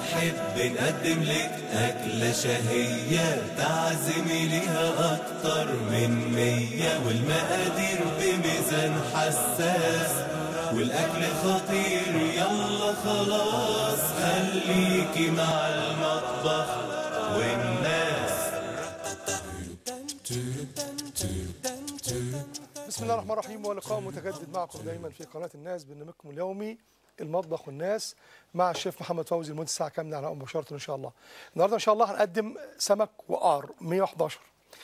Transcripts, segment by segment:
تحب نقدم لك أكلة شهية تعزمي ليها أكتر من مية والمقادير بميزان حساس والأكل خطير يلا خلاص خليكي مع المطبخ والناس بسم الله الرحمن الرحيم ولقاء متجدد معكم دايما في قناه الناس برنامجكم اليومي المطبخ والناس مع الشيف محمد فوزي لمده ساعه كامله على مباشره ان شاء الله. النهارده ان شاء الله هنقدم سمك وقار 111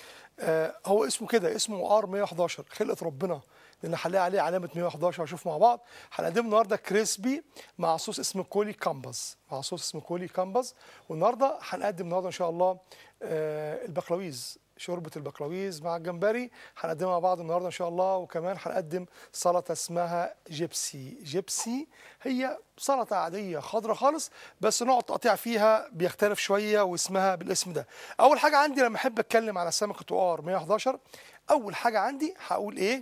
آه هو اسمه كده اسمه وقار 111 خلقه ربنا لان هنلاقي عليه علامه 111 هنشوف مع بعض هنقدم النهارده كريسبي مع صوص اسمه كولي كامباز مع صوص اسمه كولي كامباز والنهارده هنقدم النهارده ان شاء الله آه البقلاويز شوربه البقلاويز مع الجمبري هنقدمها مع بعض النهارده ان شاء الله وكمان هنقدم سلطه اسمها جيبسي جيبسي هي سلطه عاديه خضراء خالص بس نوع التقطيع فيها بيختلف شويه واسمها بالاسم ده اول حاجه عندي لما احب اتكلم على سمكه وقار 111 اول حاجه عندي هقول ايه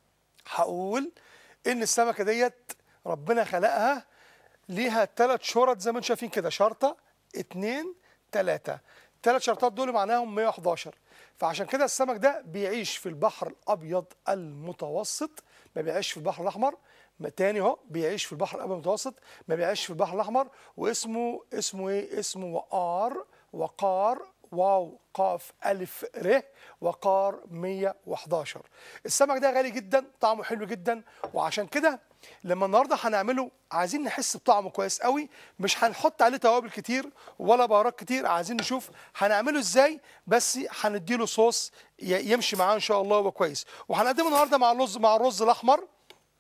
هقول ان السمكه ديت ربنا خلقها ليها ثلاث شرط زي ما انتم شايفين كده شرطه اتنين تلاته ثلاث شرطات دول معناهم 111 فعشان كده السمك ده بيعيش في البحر الابيض المتوسط ما بيعيش في البحر الاحمر ما تاني اهو بيعيش في البحر الابيض المتوسط ما بيعيش في البحر الاحمر واسمه اسمه ايه اسمه وقار وقار واو قاف ألف ر وقار 111 السمك ده غالي جدا طعمه حلو جدا وعشان كده لما النهارده هنعمله عايزين نحس بطعمه كويس قوي مش هنحط عليه توابل كتير ولا بهارات كتير عايزين نشوف هنعمله ازاي بس هنديله صوص ي- يمشي معاه ان شاء الله وهو كويس وهنقدمه النهارده مع الرز مع الرز الاحمر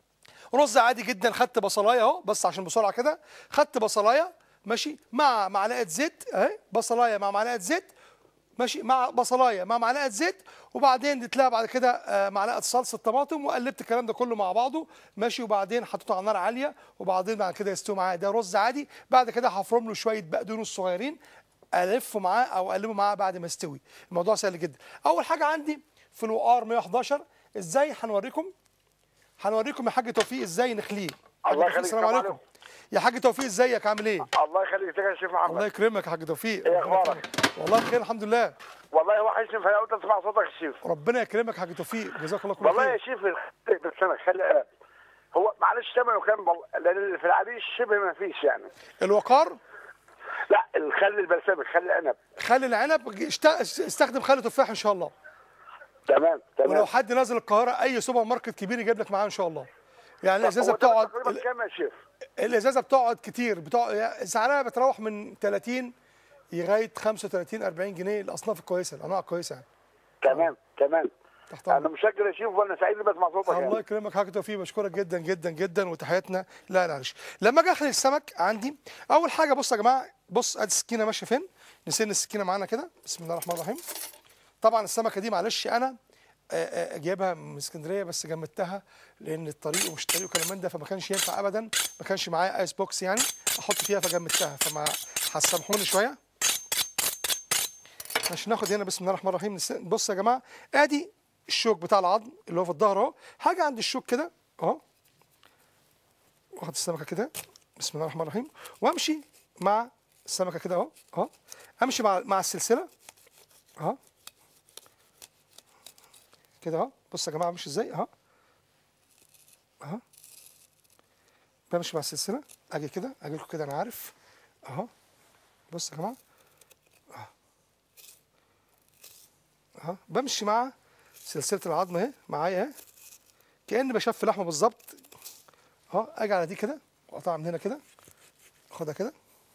رز عادي جدا خدت بصلايه اهو بس عشان بسرعه كده خدت بصلايه ماشي مع معلقه زيت اهي بصلايه مع معلقه زيت ماشي مع بصلايه مع معلقه زيت وبعدين اديت بعد كده آه، معلقه صلصه طماطم وقلبت الكلام ده كله مع بعضه ماشي وبعدين حطيته على نار عاليه وبعدين بعد كده يستوي معايا ده رز عادي بعد كده هفرم له شويه بقدونس صغيرين الفه معاه او اقلبه معاه بعد ما يستوي الموضوع سهل جدا اول حاجه عندي في الوقار 111 ازاي هنوريكم هنوريكم يا حاج توفيق ازاي نخليه حاج الله توفيق، يخليك، السلام السلام عليكم عليكم. يا حاج توفيق ازيك عامل ايه الله يخليك ازيك يا شيخ الله محمد يكرمك يا حاج توفيق إيه ربنا أخبارك؟ يكرمك. والله بخير الحمد لله والله وحشني في الاول اسمع صوتك يا شيف ربنا يكرمك يا حاج توفيق جزاك الله كل والله يا خير شيف بس انا خلي هو معلش ثمنه كام والله لان في العريش شبه ما فيش يعني الوقار لا الخل البلسمك خل العنب خلي العنب اشت- استخدم خل تفاح ان شاء الله تمام تمام ولو حد نازل القاهره اي سوبر ماركت كبير يجيب لك معاه ان شاء الله يعني الازازه هو ده بتقعد تقريبا كام يا شيف؟ الازازه بتقعد كتير بتقعد يعني سعرها بتروح من 30 لغايه 35 40 جنيه الاصناف الكويسه الانواع الكويسه يعني تمام تمام تحت انا امرك مشكر يا شيف وانا سعيد اني بسمع صوتك الله يعني. يكرمك حاجه توفيق بشكرك جدا جدا جدا وتحياتنا لا معلش لما اجي اخلي السمك عندي اول حاجه بص يا جماعه بص ادي السكينه ماشيه فين نسينا السكينه معانا كده بسم الله الرحمن الرحيم طبعا السمكه دي معلش انا آه، آه، جايبها من اسكندريه بس جمدتها لان الطريق ومش الطريق وكلام من ده فما كانش ينفع ابدا ما كانش معايا ايس بوكس يعني احط فيها فجمدتها فما هتسامحوني شويه ماشي ناخد هنا بسم الله الرحمن الرحيم نس- بص يا جماعه ادي الشوك بتاع العظم اللي هو في الظهر اهو حاجه عند الشوك كده اهو واخد السمكه كده بسم الله الرحمن الرحيم وامشي مع السمكه كده اهو اهو امشي مع مع السلسله اهو كده اهو بص يا جماعه مش ازاي اهو اهو بمشي مع السلسله اجي كده اجي لكم كده انا عارف اهو بص يا جماعه اهو بمشي مع سلسله العظم اهي معايا اهي كاني بشف لحمه بالظبط اهو اجي على دي كده واقطعها من هنا كده اخدها كده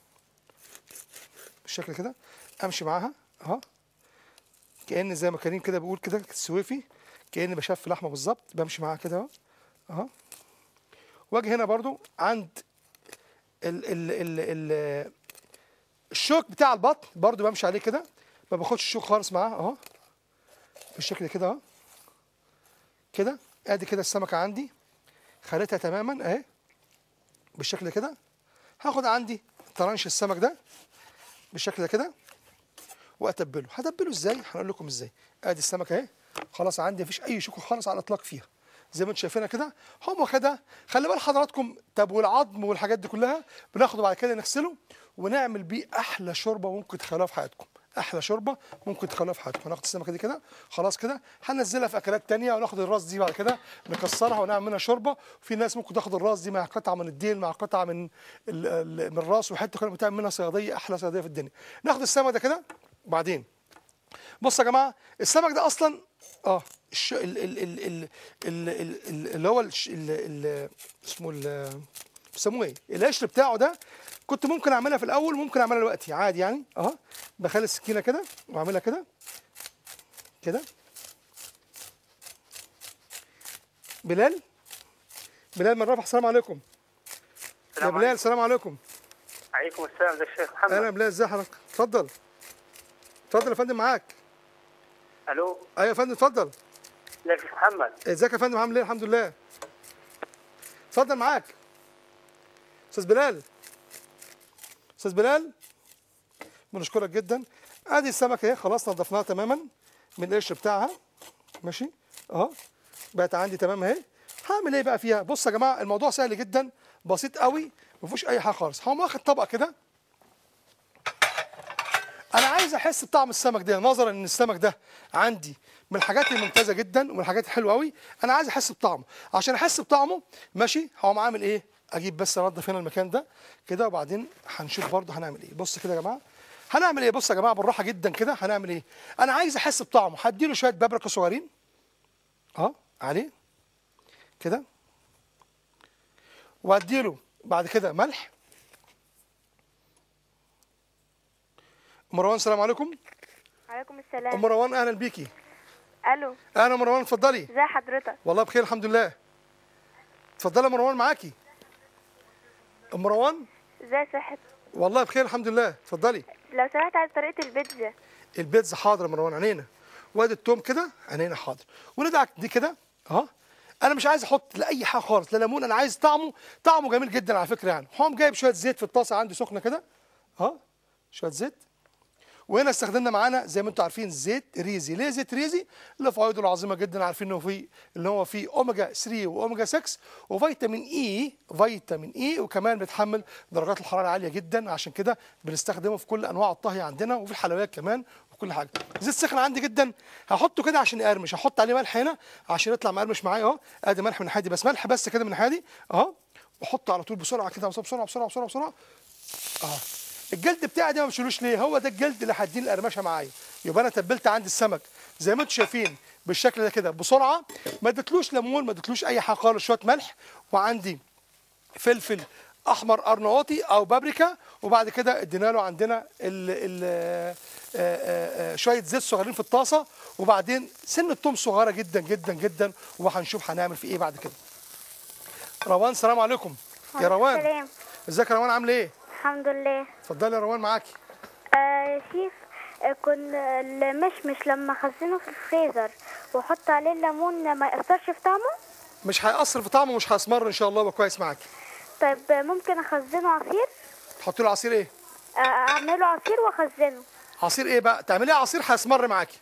بالشكل كده امشي معاها اهو كان زي ما كريم كده بيقول كده السويفي كاني بشف لحمه بالظبط بمشي معاها كده اهو اهو واجي هنا برضو عند ال ال ال ال الشوك بتاع البطن برضو بمشي عليه كده ما باخدش الشوك خالص معاه اهو بالشكل كده اهو كده ادي كده السمكه عندي خليتها تماما اهي بالشكل كده هاخد عندي طرنش السمك ده بالشكل ده كده واتبله هتبله ازاي هنقول لكم ازاي ادي السمكه اهي خلاص عندي مفيش اي شوكه خالص على الاطلاق فيها زي ما انتم شايفينها كده هم واخدها خلي بال حضراتكم طب والعظم والحاجات دي كلها بناخده بعد كده نغسله ونعمل بيه احلى شوربه ممكن تخلوها في حياتكم احلى شوربه ممكن تخلوها في حياتكم هناخد السمكه دي كده خلاص كده هننزلها في اكلات تانية وناخد الراس دي بعد كده نكسرها ونعمل منها شوربه وفي ناس ممكن تاخد الراس دي مع قطعه من الديل مع قطعه من ال- ال- من الراس وحته كده بتعمل منها صياديه احلى صياديه في الدنيا ناخد السمك ده كده وبعدين بص يا جماعه السمك ده اصلا اه الش... ال... ال... ال... ال... ال... ال... ال... اللي هو الش... ال... ال... اسمه ال... بيسموه ايه القشر بتاعه ده كنت ممكن اعملها في الاول ممكن اعملها دلوقتي عادي يعني اهو بخلي السكينه كده واعملها كده كده بلال بلال من رفح السلام عليكم يا السلام بلال السلام عليكم عليكم السلام ده الشيخ محمد اهلا يا بلال ازي حضرتك اتفضل اتفضل يا فندم معاك الو ايوه يا فندم اتفضل لا الشيخ محمد ازيك يا فندم عامل ايه الحمد لله اتفضل معاك استاذ بلال استاذ بلال بنشكرك جدا ادي السمكه اهي خلاص نضفناها تماما من القشر بتاعها ماشي اهو بقت عندي تمام اهي هعمل ايه بقى فيها بص يا جماعه الموضوع سهل جدا بسيط قوي ما فيهوش اي حاجه خالص هقوم واخد طبق كده انا عايز احس بطعم السمك ده نظرا ان السمك ده عندي من الحاجات الممتازه جدا ومن الحاجات الحلوه قوي انا عايز احس بطعمه عشان احس بطعمه ماشي هقوم عامل ايه اجيب بس انضف هنا المكان ده كده وبعدين هنشوف برضه هنعمل ايه بص كده يا جماعه هنعمل ايه بص يا جماعه بالراحه جدا كده هنعمل ايه انا عايز احس بطعمه هديله شويه بابريكا صغيرين اه عليه كده واديله بعد كده ملح مروان السلام عليكم عليكم ام السلام مروان اهلا بيكي الو اهلا مروان اتفضلي ازي حضرتك والله بخير الحمد لله اتفضلي يا مروان معاكي ام مروان ازي صحت والله بخير الحمد لله اتفضلي لو سمحت عايز طريقه البيتزا البيتزا حاضر يا مروان عينينا وادي التوم كده عينينا حاضر وندعك دي كده اهو انا مش عايز احط لاي حاجه خالص لا ليمون انا عايز طعمه طعمه جميل جدا على فكره يعني هقوم جايب شويه زيت في الطاسه عندي سخنه كده اهو شويه زيت وهنا استخدمنا معانا زي ما انتم عارفين زيت ريزي ليه زيت ريزي لفوائده العظيمه جدا عارفين انه فيه اللي هو فيه اوميجا 3 واوميجا 6 وفيتامين اي فيتامين اي وكمان بيتحمل درجات الحراره عاليه جدا عشان كده بنستخدمه في كل انواع الطهي عندنا وفي الحلويات كمان وكل حاجه زيت سخن عندي جدا هحطه كده عشان يقرمش هحط عليه ملح هنا عشان يطلع مقرمش معايا اهو ادي ملح من حادي بس ملح بس كده من حادي اهو واحطه على طول بسرعه كده بسرعه بسرعه بسرعه بسرعه اه الجلد بتاعي ده ما بشيلوش ليه هو ده الجلد اللي هيديني القرمشه معايا يبقى انا تبلت عندي السمك زي ما انتم شايفين بالشكل ده كده بسرعه ما اديتلوش ليمون ما اديتلوش اي حاجه خالص شويه ملح وعندي فلفل احمر ارنواطي او بابريكا وبعد كده ادينا له عندنا ال ال آه، آه، آه، شويه زيت صغيرين في الطاسه وبعدين سن توم صغيره جدا جدا جدا وهنشوف هنعمل فيه ايه بعد كده روان السلام عليكم يا روان سلام ازيك يا روان عامل ايه الحمد لله اتفضلي يا روان معاكي آه يا شيف آه، كنا المشمش لما اخزنه في الفريزر واحط عليه الليمون ما يأثرش في طعمه مش هيأثر في طعمه مش هيسمر ان شاء الله يبقى كويس معاكي طيب آه، ممكن اخزنه عصير تحطي له عصير ايه آه، اعمله عصير واخزنه عصير ايه بقى تعمليه عصير هيسمر معاكي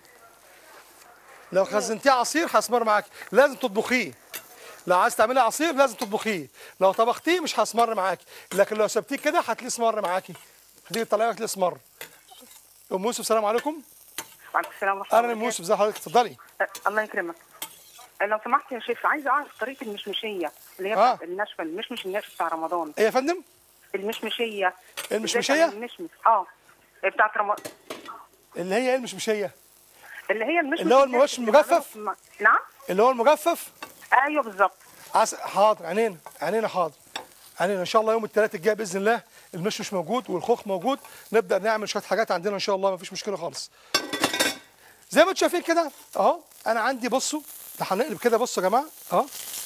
لو خزنتيه عصير هيسمر معاكي لازم تطبخيه لو عايز تعملي عصير لازم تطبخيه لو طبختيه مش هيسمر معاكي لكن لو سبتيه كده هتلاقيه اسمر معاكي هتيجي تطلعيه هتلاقيه اسمر ام يوسف السلام عليكم وعليكم السلام ورحمه اهلا الله يا ام يوسف وبركاته. ازي حضرتك اتفضلي أه، الله يكرمك أه، لو سمحت يا شيخ عايزه اعرف طريقه المشمشيه اللي هي آه. بتاعت الناشفه المشمش الناشف بتاع رمضان ايه يا فندم المشمشيه المشمشية؟ إزاي تعمل المشمش اه بتاعت رمضان اللي هي ايه المشمشيه اللي هي المشمش اللي هو الناشف الموش اللي المجفف؟ معمول في الم- نعم اللي هو المجفف ايوه بالظبط عس... حاضر عينينا عينينا حاضر عينينا ان شاء الله يوم الثلاث الجاي باذن الله المشمش موجود والخوخ موجود نبدا نعمل شويه حاجات عندنا ان شاء الله مفيش مشكله خالص زي ما انتم شايفين كده اهو انا عندي بصوا ده هنقلب كده بصوا يا جماعه اهو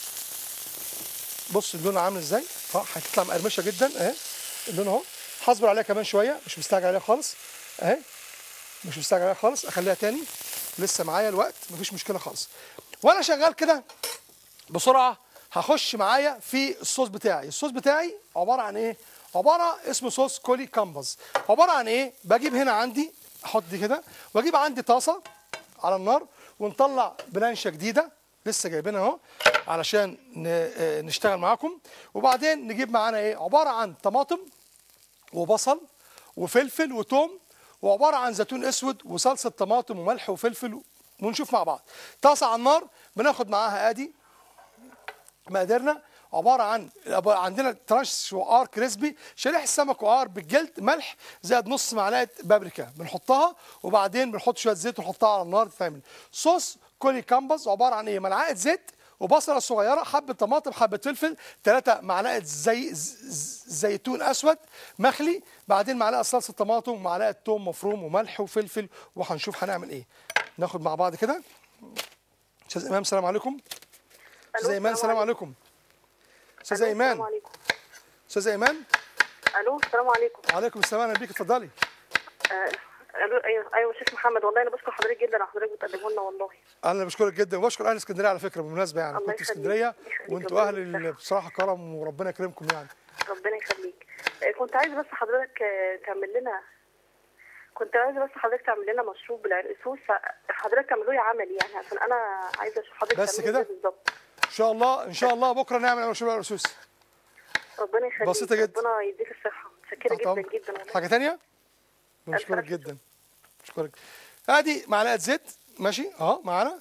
بص اللون عامل ازاي اهو هتطلع مقرمشه جدا اهي اللون اهو هصبر عليها كمان شويه مش مستعجل عليها خالص اهي مش مستعجل عليها خالص اخليها تاني لسه معايا الوقت مفيش مشكله خالص وانا شغال كده بسرعه هخش معايا في الصوص بتاعي الصوص بتاعي عباره عن ايه عباره اسمه صوص كولي كامباز عباره عن ايه بجيب هنا عندي احط دي كده واجيب عندي طاسه على النار ونطلع بلانشه جديده لسه جايبينها اهو علشان ن- آه، نشتغل معاكم وبعدين نجيب معانا ايه عباره عن طماطم وبصل وفلفل وتوم وعباره عن زيتون اسود وصلصه طماطم وملح وفلفل ونشوف مع بعض طاسه على النار بناخد معاها ادي مقاديرنا عباره عن عبارة- عندنا ترانش وقار كريسبي شريح السمك وقار بالجلد ملح زائد نص معلقه بابريكا بنحطها وبعدين بنحط شويه زيت ونحطها على النار تتعمل صوص كولي كامبز عباره عن ايه ملعقه زيت وبصله صغيره حبه طماطم حبه فلفل ثلاثه معلقه زي ز- ز- زيتون اسود مخلي بعدين معلقه صلصه طماطم ومعلقه توم مفروم وملح وفلفل وهنشوف هنعمل ايه ناخد مع بعض كده استاذ امام السلام عليكم استاذ ايمان السلام عليكم استاذ ايمان السلام عليكم استاذ ايمان الو السلام عليكم وعليكم السلام اهلا بيك اتفضلي آه، الو ايوه ايوه شيخ محمد والله انا بشكر حضرتك جدا على حضرتك بتقدمه لنا والله انا بشكرك جدا وبشكر اهل اسكندريه على فكره بالمناسبه يعني الله كنت في يخليك. اسكندريه يخليك وانتوا ربنا اهل ال- يخليك. بصراحه كرم وربنا يكرمكم يعني ربنا يخليك آه، كنت عايز بس حضرتك آه، تعمل لنا كنت عايزه بس حضرتك تعمل لنا مشروب بالعرقسوس حضرتك تعمله لي عملي يعني عشان انا عايزه اشوف حضرتك بس تعمله كده؟ إزاي بالظبط ان شاء الله ان شاء الله بكره نعمل مشروع الرسوس ربنا يخليك بسيطة جدا. ربنا يديك الصحه متشكره جدا جدا والله حاجه ثانيه بشكرك ألف جدا بشكرك ادي معلقه زيت ماشي اهو معانا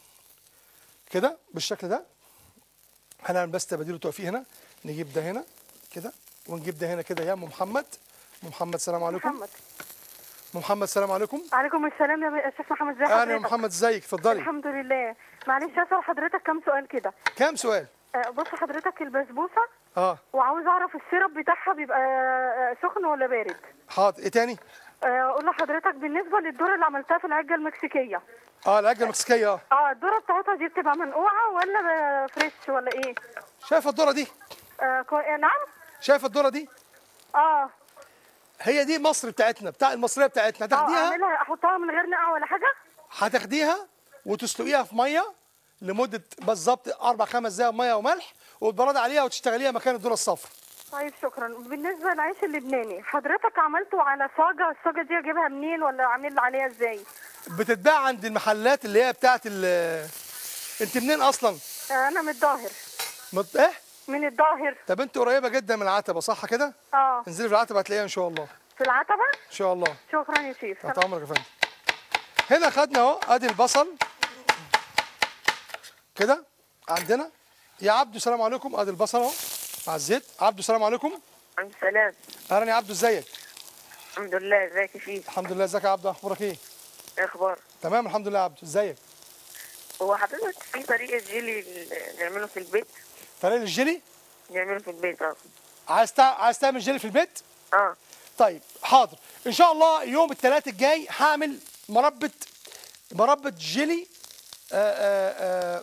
كده بالشكل ده هنعمل بس تباديل توقفي هنا نجيب ده هنا كده ونجيب ده هنا كده يا ام محمد ام محمد السلام عليكم محمد ام محمد السلام عليكم عليكم السلام يا شيخ محمد ازي اهلا يا حضرتك محمد ازيك اتفضلي الحمد لله معلش اسال حضرتك كام سؤال كده كام سؤال آه، بص حضرتك البسبوسه اه وعاوز اعرف السيرب بتاعها بيبقى آه، سخن ولا بارد حاضر ايه تاني آه، اقول لحضرتك بالنسبه للدور اللي عملتها في العجه المكسيكيه اه العجه المكسيكيه اه اه الدوره بتاعتها دي بتبقى منقوعه ولا ب- فريش ولا ايه شايفه الذره دي آه كو... آه، نعم شايفه الذره دي اه هي دي مصر بتاعتنا بتاع المصريه بتاعتنا اه هتاخديها اعملها احطها من غير نقع ولا حاجه هتاخديها وتسلقيها في ميه لمده بالظبط اربع خمس دقايق ميه وملح وتبردي عليها وتشتغليها مكان الذره الصفراء طيب شكرا بالنسبه للعيش اللبناني حضرتك عملته على صاجه الصاجه دي اجيبها منين ولا عامل عليها ازاي بتتباع عند المحلات اللي هي بتاعت ال انت منين اصلا؟ آه، انا من الظاهر مت... ايه؟ من الظاهر طب انت قريبه جدا من العتبه صح كده؟ اه انزلي في العتبه هتلاقيها ان شاء الله في العتبه ان شاء الله شكرا يا شيخ تحت امرك يا فندم هنا خدنا اهو ادي البصل كده عندنا يا عبدو السلام عليكم ادي البصل اهو مع الزيت عبدو السلام عليكم السلام اهلا يا عبدو ازيك الحمد لله ازيك يا شيخ الحمد لله ازيك يا عبدو اخبارك ايه ايه اخبار تمام الحمد لله يا عبدو ازيك هو حضرتك في طريقه جيلي نعمله في البيت طريقه الجيلي نعمله في البيت اه عايز تع... عايز تعمل جيلي في البيت اه طيب حاضر ان شاء الله يوم الثلاث الجاي هعمل مربى مربى جيلي آآ آآ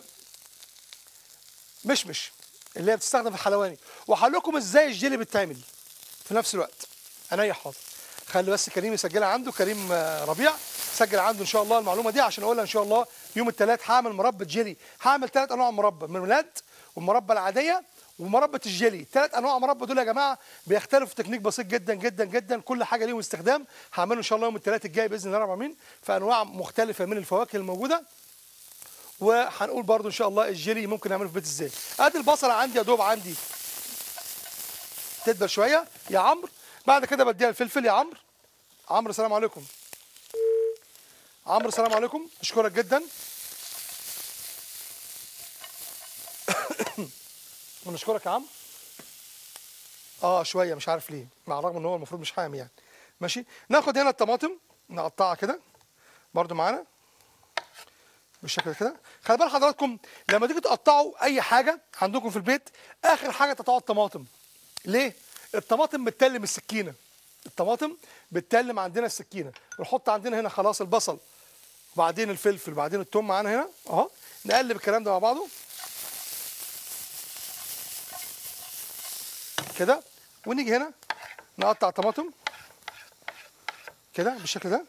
مشمش اللي هي بتستخدم في الحلواني وهقول لكم ازاي الجيلي بيتعمل في نفس الوقت عينيا حاضر خلي بس كريم يسجلها عنده كريم آه، ربيع سجل عنده ان شاء الله المعلومه دي عشان اقولها ان شاء الله يوم الثلاث هعمل مربى جيلي هعمل ثلاث انواع مربى المرملاد والمربى العاديه ومربى الجيلي ثلاث انواع مربى دول يا جماعه بيختلفوا في تكنيك بسيط جدا جدا جدا كل حاجه ليهم استخدام هعمله ان شاء الله يوم الثلاث الجاي باذن الله رب العالمين في انواع مختلفه من الفواكه الموجوده وهنقول برضو ان شاء الله الجيلي ممكن نعمله في البيت ازاي ادي البصله عندي يا دوب عندي تدبل شويه يا عمرو بعد كده بديها الفلفل يا عمرو عمرو السلام عليكم عمرو السلام عليكم اشكرك جدا ونشكرك يا عمرو اه شويه مش عارف ليه مع الرغم ان هو المفروض مش حامي يعني ماشي ناخد هنا الطماطم نقطعها كده برضو معانا بالشكل ده كده خلي بال حضراتكم لما تيجوا تقطعوا اي حاجه عندكم في البيت اخر حاجه تقطعوا الطماطم ليه الطماطم بتتلم السكينه الطماطم بتتلم عندنا السكينه نحط عندنا هنا خلاص البصل وبعدين الفلفل وبعدين الثوم معانا هنا اهو نقلب الكلام ده مع بعضه كده ونيجي هنا نقطع طماطم كده بالشكل ده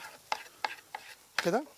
كده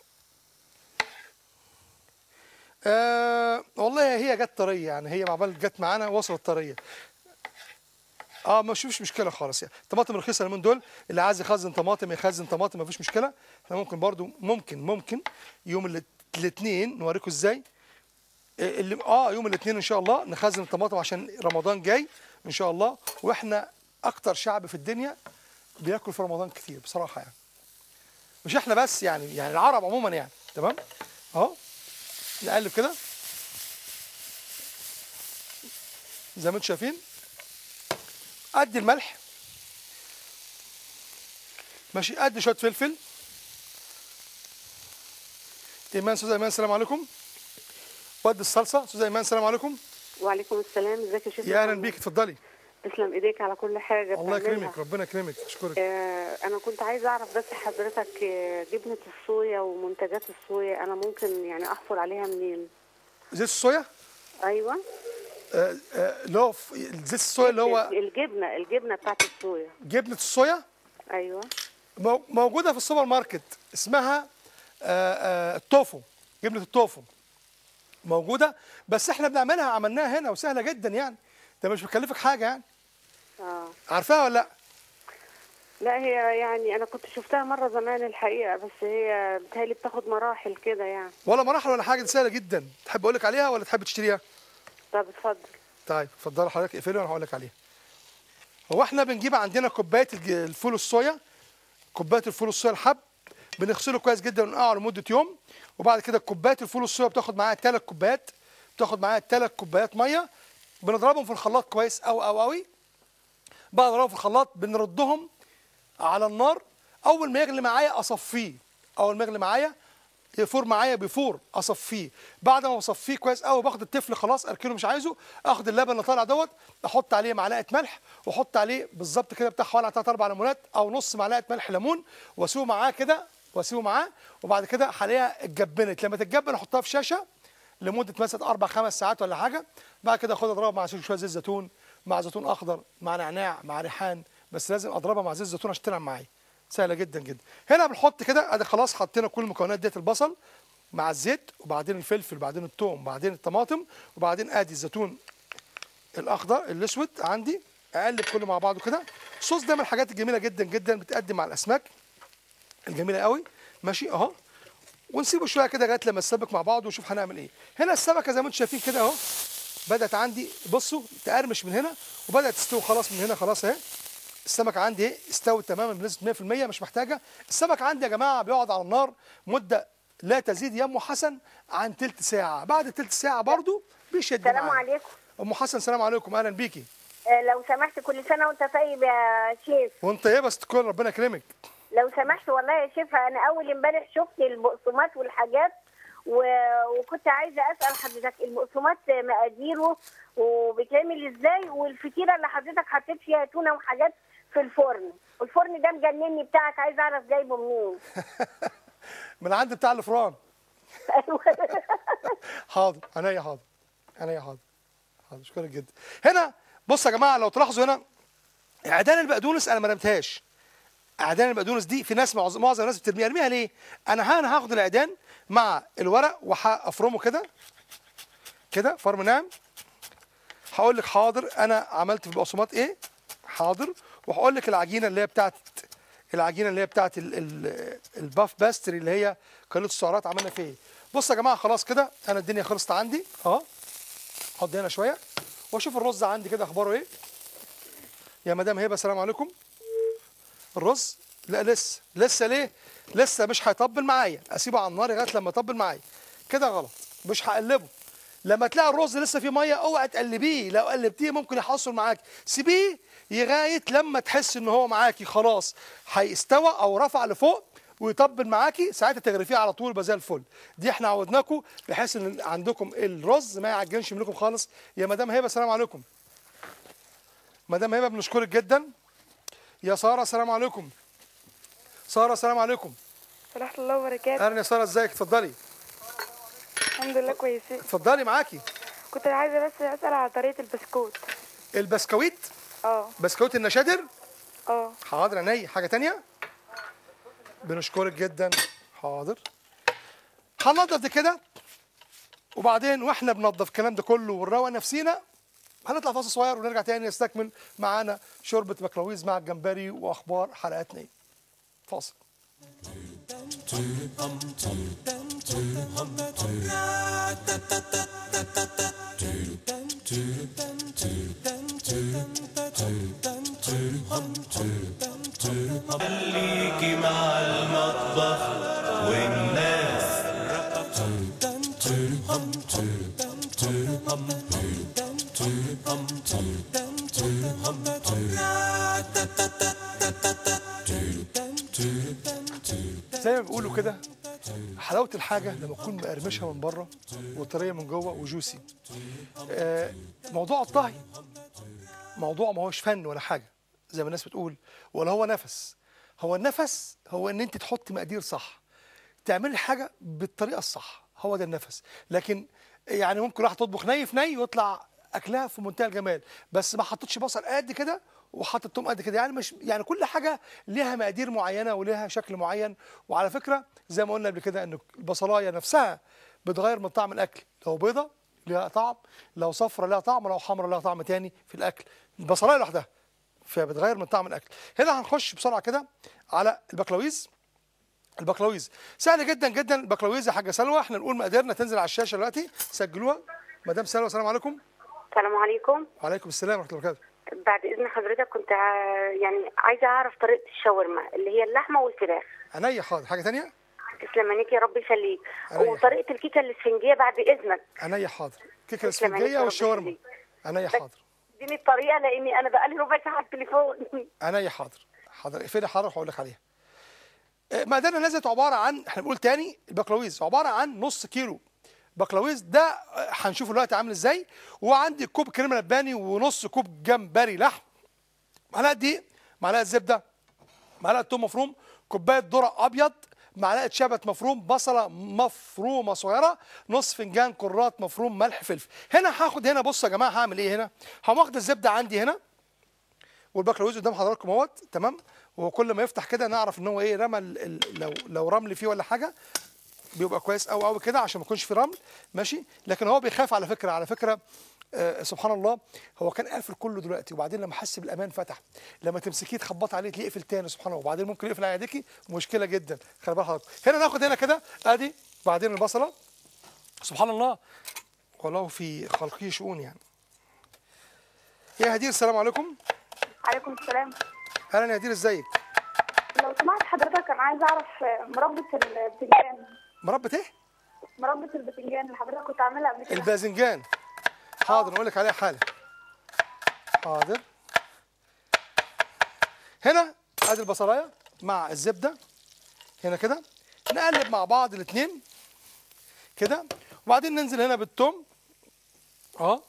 آه والله هي جت طريه يعني هي مع بال جت معانا وصلت طريه اه ما فيش مشكله خالص يعني الطماطم رخيصه من دول اللي عايز يخزن طماطم يخزن طماطم ما فيش مشكله احنا ممكن برضو ممكن ممكن يوم الاثنين نوريكم ازاي اللي اه يوم الاثنين ان شاء الله نخزن الطماطم عشان رمضان جاي ان شاء الله واحنا اكتر شعب في الدنيا بياكل في رمضان كتير بصراحه يعني مش احنا بس يعني يعني العرب عموما يعني تمام اهو نقلب كده زي ما انتم شايفين قد الملح ماشي قد شويه فلفل ايمان استاذ ايمان السلام عليكم ود الصلصه استاذ ايمان السلام عليكم وعليكم السلام ازيك يا شيخ يا اهلا محمد؟ بيك اتفضلي تسلم ايديك على كل حاجه الله بتعملها. يكرمك ربنا يكرمك اشكرك آه انا كنت عايزه اعرف بس حضرتك آه، جبنه الصويا ومنتجات الصويا انا ممكن يعني احصل عليها منين زيت الصويا ايوه آه، آه، اللي هو ف- زيت الصويا اللي هو الجبنه الجبنه بتاعت الصويا جبنه الصويا ايوه مو- موجوده في السوبر ماركت اسمها آه، آه، التوفو جبنه التوفو موجوده بس احنا بنعملها عملناها هنا وسهله جدا يعني ده مش بيكلفك حاجه يعني اه عارفاها ولا لا لا هي يعني انا كنت شفتها مره زمان الحقيقه بس هي بتهيألي بتاخد مراحل كده يعني ولا مراحل ولا حاجه دي سهله جدا تحب اقول لك عليها ولا تحب تشتريها طب اتفضل طيب اتفضلي حضرتك اقفلي وانا هقول لك عليها هو احنا بنجيب عندنا كوبايه الج- الفول الصويا كوبايه الفول الصويا الحب بنغسله كويس جدا ونقعه لمده يوم وبعد كده كوبايه الفول الصويا بتاخد معاها ثلاث كوبايات بتاخد معاها ثلاث كوبايات ميه بنضربهم في الخلاط كويس قوي قوي قوي بعد ما نضربهم في الخلاط بنردهم على النار اول ما يغلي معايا اصفيه اول ما يغلي معايا يفور معايا بيفور اصفيه بعد ما بصفيه كويس قوي باخد التفل خلاص اركنه مش عايزه اخد اللبن اللي طالع دوت احط عليه معلقه ملح واحط عليه بالظبط كده بتاع حوالي 3 4 ليمونات او نص معلقه ملح ليمون واسيبه معاه كده واسيبه معاه وبعد كده هلاقيها اتجبنت لما تتجبن احطها في شاشه لمده مثلا اربع خمس ساعات ولا حاجه بعد كده اخدها اضربها مع شويه زيت زيتون مع زيتون اخضر مع نعناع مع ريحان بس لازم اضربها مع زيت زيتون عشان تنعم معايا سهله جدا جدا هنا بنحط كده ادي خلاص حطينا كل المكونات ديت البصل مع الزيت وبعدين الفلفل وبعدين الثوم وبعدين الطماطم وبعدين ادي الزيتون الاخضر الاسود عندي اقلب كله مع بعضه كده الصوص ده من الحاجات الجميله جدا جدا بتقدم مع الاسماك الجميله قوي ماشي اهو ونسيبه شويه كده لغايه لما السمك مع بعض ونشوف هنعمل ايه هنا السمكه زي ما انتم شايفين كده اهو بدات عندي بصوا تقرمش من هنا وبدات تستوي خلاص من هنا خلاص اهي السمك عندي ايه استوت تماما بنسبه 100% مش محتاجه السمك عندي يا جماعه بيقعد على النار مده لا تزيد يا ام حسن عن تلت ساعه بعد تلت ساعه برضو بيشد السلام معايا. عليكم ام حسن سلام عليكم اهلا بيكي آه، لو سمحت كل سنه وانت طيب يا شيف وانت ايه بس تكون ربنا يكرمك لو سمحت والله يا شيف انا اول امبارح شفت البقسماط والحاجات و... وكنت عايزه اسال حضرتك البقسماط مقاديره وبيتعمل ازاي والفطيره اللي حضرتك حطيت فيها تونه وحاجات في الفرن والفرن ده مجنني بتاعك عايز اعرف جايبه منين من عند بتاع الفران ايوه حاضر عينيا حاضر عينيا حاضر حاضر اشكرك جدا هنا بص يا جماعه لو تلاحظوا هنا اعدان البقدونس انا ما رمتهاش اعدان البقدونس دي في ناس معظم معظم الناس بترميها ارميها ليه انا ها- انا هاخد العيدان مع الورق وهفرمه كده كده فرم ناعم هقول لك حاضر انا عملت في البقسماط ايه حاضر وهقول لك العجينه اللي هي بتاعت العجينه اللي هي بتاعت ال- ال- الباف باستري اللي هي قليله السعرات عملنا فيها ايه بص يا جماعه خلاص كده انا الدنيا خلصت عندي اهو احط هنا شويه واشوف الرز عندي كده اخباره ايه يا مدام هبه السلام عليكم الرز لا لسه لسه ليه لسه مش هيطبل معايا اسيبه على النار لغايه لما يطبل معايا كده غلط مش هقلبه لما تلاقي الرز لسه فيه ميه اوعى تقلبيه لو قلبتيه ممكن يحصل معاك سيبيه لغايه لما تحس ان هو معاكي خلاص هيستوى او رفع لفوق ويطبل معاكي ساعتها تغرفيه على طول يبقى زي الفل دي احنا عودناكم بحيث ان عندكم الرز ما يعجنش منكم خالص يا مدام هبه السلام عليكم مدام هبه بنشكرك جدا يا ساره السلام عليكم ساره السلام عليكم ورحمة الله وبركاته اهلا يا ساره ازيك اتفضلي الحمد لله كويسين اتفضلي معاكي كنت عايزة بس أسأل على طريقة البسكوت البسكويت اه بسكويت النشادر اه حاضر عينيا حاجه تانية بنشكرك جدا حاضر هننضف ده كده وبعدين واحنا بننضف الكلام ده كله ونروق نفسينا هنطلع فاصل صغير ونرجع تاني نستكمل معانا شوربه بكلاويز مع الجمبري واخبار حلقاتنا ايه فاصل زي ما بيقولوا كده حلاوه الحاجه لما تكون مقرمشه من بره وطريه من جوه وجوسي آه، موضوع الطهي موضوع ما هوش فن ولا حاجه زي ما الناس بتقول ولا هو نفس هو النفس هو ان انت تحط مقادير صح تعملي الحاجه بالطريقه الصح هو ده النفس لكن يعني ممكن واحد تطبخ ني في ني ويطلع اكلها في منتهى الجمال بس ما حطتش بصل قد كده وحطت توم قد كده يعني مش يعني كل حاجه ليها مقادير معينه وليها شكل معين وعلى فكره زي ما قلنا قبل كده ان البصلايه نفسها بتغير من طعم الاكل لو بيضه ليها طعم لو صفرة لها طعم لو حمرا لها طعم تاني في الاكل البصلايه لوحدها فبتغير من طعم الاكل هنا هنخش بسرعه كده على البقلاويز البقلاويز سهل جدا جدا البقلاويز يا حاجه سلوى احنا نقول مقاديرنا تنزل على الشاشه دلوقتي سجلوها مدام سلوى السلام عليكم السلام عليكم وعليكم السلام ورحمه الله وبركاته بعد اذن حضرتك كنت ع- يعني عايزه اعرف طريقه الشاورما اللي هي اللحمه والفراخ عينيا حاضر حاجه تانية تسلم عينيك يا رب يخليك عليا. وطريقه الكيكه الاسفنجيه بعد اذنك عينيا حاضر كيكه تسلم عليك الاسفنجيه يا رب والشاورما يخليك. عينيا حاضر اديني الطريقه لاني انا بقالي ربع ساعه على التليفون عينيا حاضر حاضر اقفلي حاضر هقول لك عليها آه، مقاديرنا نزلت عباره عن احنا بنقول تاني البقلاويز عباره عن نص كيلو بقلاويز ده آه، هنشوفه دلوقتي عامل ازاي وعندي كوب كريمه لباني ونص كوب جمبري لحم معلقه دقيق معلقه زبده معلقه توم مفروم كوبايه ذره ابيض معلقه شبت مفروم بصله مفرومه صغيره نص فنجان كرات مفروم ملح فلفل هنا هاخد هنا بصوا يا جماعه هعمل ايه هنا هقوم واخد الزبده عندي هنا والبقلاويز قدام حضراتكم اهوت تمام وكل ما يفتح كده نعرف ان هو ايه رمى ال- ال- لو لو رمل فيه ولا حاجه بيبقى كويس قوي قوي كده عشان ما يكونش في رمل ماشي لكن هو بيخاف على فكره على فكره آه سبحان الله هو كان قافل كله دلوقتي وبعدين لما حس بالامان فتح لما تمسكيه تخبط عليه تلاقيه يقفل تاني سبحان الله وبعدين ممكن يقفل على ايديكي مشكله جدا خلي بال حضرتك هنا ناخد هنا كده ادي بعدين البصله سبحان الله والله في خلقه شؤون يعني يا هدير السلام عليكم عليكم السلام اهلا يا هدير ازيك لو سمحت حضرتك انا عايزه اعرف مربى البتنجان مربى ايه مربى البتنجان اللي حضرتك كنت عاملها قبل كده الباذنجان حاضر نقول لك عليها حالا حاضر هنا ادي البصلايه مع الزبده هنا كده نقلب مع بعض الاثنين كده وبعدين ننزل هنا بالثوم اه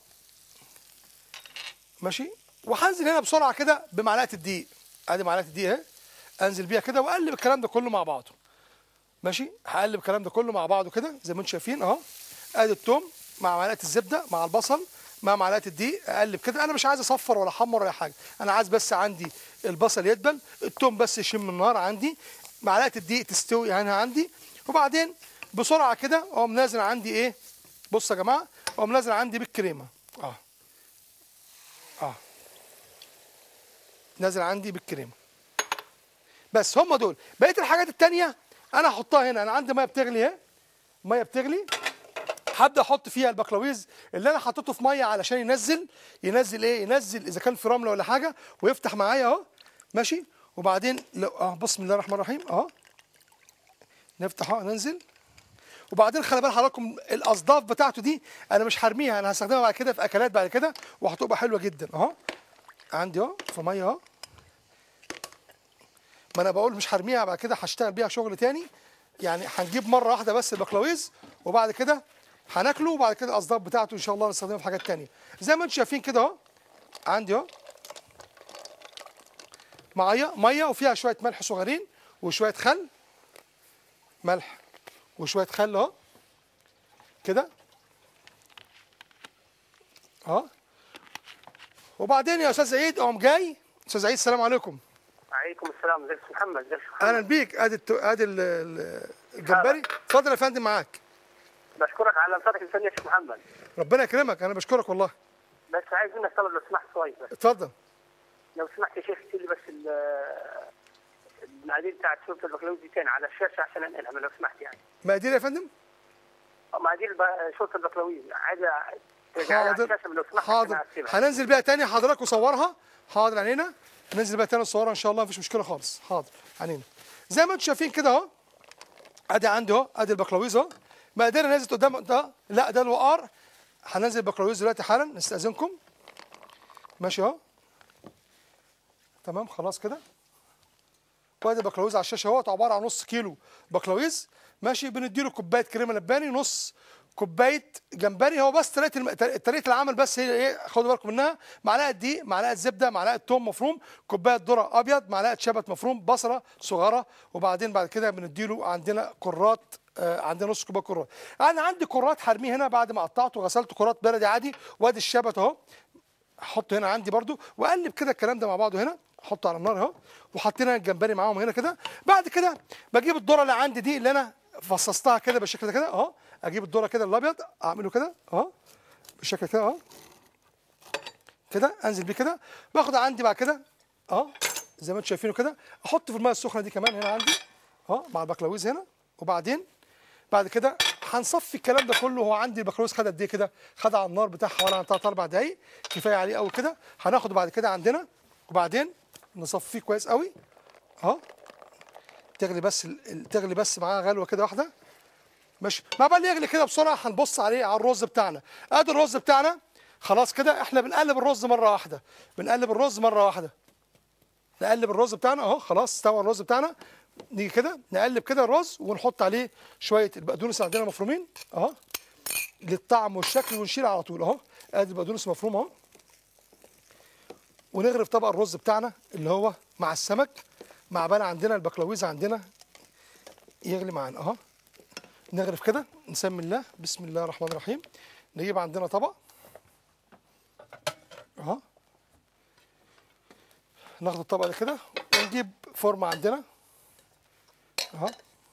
ماشي وهنزل هنا بسرعه كده بمعلقه الدقيق ادي معلقه الدقيق اهي انزل بيها كده واقلب الكلام ده كله مع بعضه ماشي هقلب الكلام ده كله مع بعضه كده زي ما انتم شايفين اهو ادي التوم مع معلقه الزبده مع البصل مع معلقه الدقيق اقلب كده انا مش عايز اصفر ولا احمر ولا حاجه انا عايز بس عندي البصل يدبل التوم بس يشم النار عندي معلقه الدقيق تستوي يعني عندي وبعدين بسرعه كده اقوم نازل عندي ايه بص يا جماعه اقوم نازل عندي بالكريمه اه اه نازل عندي بالكريمه بس هم دول بقيه الحاجات التانية انا هحطها هنا انا عندي ميه بتغلي اهي ميه بتغلي هبدا احط فيها البقلاويز اللي انا حطيته في ميه علشان ينزل ينزل ايه ينزل اذا كان في رمله ولا حاجه ويفتح معايا اهو ماشي وبعدين لو اه بسم الله الرحمن الرحيم اهو نفتح اهو ننزل وبعدين خلي بال حضراتكم الاصداف بتاعته دي انا مش هرميها انا هستخدمها بعد كده في اكلات بعد كده وهتبقى حلوه جدا اهو عندي اهو في ميه اهو ما انا بقول مش هرميها بعد كده هشتغل بيها شغل تاني يعني هنجيب مره واحده بس البقلاويز وبعد كده هناكله وبعد كده الاصداف بتاعته ان شاء الله نستخدمها في حاجات تانية زي ما انتم شايفين كده اهو عندي اهو معايا ميه وفيها شويه ملح صغيرين وشويه خل ملح وشويه خل اهو كده اهو وبعدين يا استاذ عيد اقوم جاي استاذ عيد السلام عليكم عليكم السلام ازيك يا محمد ازيك يا محمد اهلا بيك ادي الت- ادي ال- ال- الجمبري اتفضل يا فندم معاك بشكرك على لمساتك الفنيه يا شيخ محمد ربنا يكرمك انا بشكرك والله بس عايز منك طلب لو سمحت شوي بس اتفضل لو سمحت يا شيخ اكتب لي بس ال- المقادير بتاعت سوره البكالوريوس دي تاني على الشاشه عشان انقلها لو سمحت يعني مقادير يا فندم مقادير ب- سوره البكالوريوس عايز ترجع على حاضر الشاشه لو سمحت حاضر عشان أكتبها. هننزل بيها تاني حضرتك وصورها حاضر عينينا ننزل بيها تاني نصورها ان شاء الله مفيش مشكله خالص حاضر عينينا زي ما انتم شايفين كده اهو ادي عندي اهو ادي البقلاويز اهو مقادير نزلت قدام ده لا ده الوقار هننزل البكالوريوس دلوقتي حالا نستاذنكم ماشي اهو تمام خلاص كده وادي البكالوريوس على الشاشه اهوت عباره عن نص كيلو بكالوريوس ماشي بنديله كوبايه كريمه لباني نص كوبايه جمبري هو بس طريقه الم... طريقه العمل بس هي ايه خدوا بالكم منها معلقه دقيق معلقه زبده معلقه توم مفروم كوبايه ذره ابيض معلقه شبت مفروم بصله صغيره وبعدين بعد كده بنديله عندنا كرات آه عندنا نص كوبايه كرات انا عندي كرات هرميه هنا بعد ما قطعته وغسلته كرات بلدي عادي وادي الشبت اهو احطه هنا عندي برده واقلب كده الكلام ده مع بعضه هنا احطه على النار اهو وحطينا الجمبري معاهم هنا كده بعد كده بجيب الذره اللي عندي دي اللي انا فصصتها كده بالشكل ده كده اهو اجيب الذره كده الابيض اعمله كده اهو بالشكل كده اهو كده انزل بيه كده باخد عندي بعد كده اهو زي ما انتم شايفينه كده احط في الميه السخنه دي كمان هنا عندي اهو مع البقلاويز هنا وبعدين بعد كده هنصفي الكلام ده كله هو عندي البكالوريوس خد قد ايه كده خد على النار بتاع حوالي 3 4 دقايق كفايه عليه قوي كده هناخده بعد كده عندنا وبعدين نصفيه كويس قوي اهو تغلي بس ال- ال- تغلي بس معاها غلوه كده واحده ماشي ما بقى يغلي كده بسرعه هنبص عليه على الرز بتاعنا ادي الرز بتاعنا خلاص كده احنا بنقلب الرز مره واحده بنقلب الرز مره واحده نقلب الرز بتاعنا اهو خلاص استوى الرز بتاعنا نيجي كده نقلب كده الرز ونحط عليه شويه البقدونس اللي عندنا مفرومين اهو للطعم والشكل ونشيل على طول اهو ادي البقدونس مفروم اهو ونغرف طبق الرز بتاعنا اللي هو مع السمك مع بقى عندنا البقلاويز عندنا يغلي معانا اهو نغرف كده نسمي الله بسم الله الرحمن الرحيم نجيب عندنا طبق اهو ناخد الطبق ده كده ونجيب فورمه عندنا اهو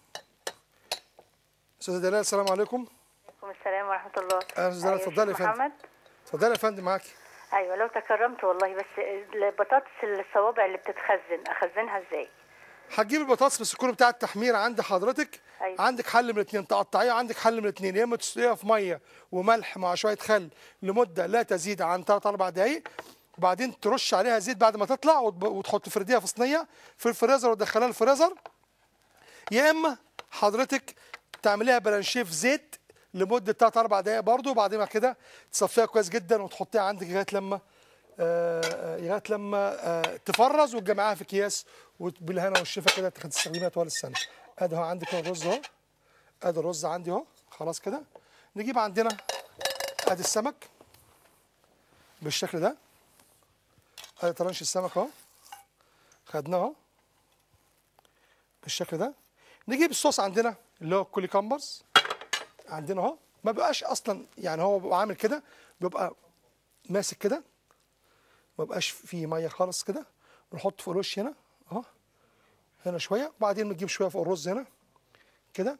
استاذه دلال السلام عليكم عليكم السلام ورحمة الله أهلا وسهلا، أيوة، اتفضلي يا شيخ فندم. محمد اتفضلي يا فندم معاكي أيوة لو تكرمت والله بس البطاطس الصوابع اللي بتتخزن أخزنها إزاي؟ هتجيب البطاطس بس تكون بتاعه التحمير عند حضرتك أيوة. عندك حل من الاثنين تقطعيها عندك حل من الاثنين يا اما تسلقيها في ميه وملح مع شويه خل لمده لا تزيد عن 3 4 دقائق وبعدين ترش عليها زيت بعد ما تطلع وتب- وتحط تفرديها في صينيه في الفريزر وتدخلها الفريزر يا اما حضرتك تعمليها بلانشيه في زيت لمده 3 4 دقائق برضه وبعدين بعد كده تصفيها كويس جدا وتحطيها عندك لغايه لما آه، آه، لغايه لما آه، تفرز وتجمعها في اكياس وبالهنا والشفا كده تستخدميها طوال السنه ادي اهو عندك اهو الرز اهو ادي الرز عندي اهو خلاص كده نجيب عندنا ادي السمك بالشكل ده ادي طرنش السمك اهو خدناه اهو بالشكل ده نجيب الصوص عندنا اللي هو الكولي كامبرز عندنا اهو ما بيبقاش اصلا يعني هو بيبقى عامل كده بيبقى ماسك كده ما بقاش فيه ميه خالص كده نحط فوق الوش هنا اهو هنا شويه وبعدين بنجيب شويه فوق الرز هنا كده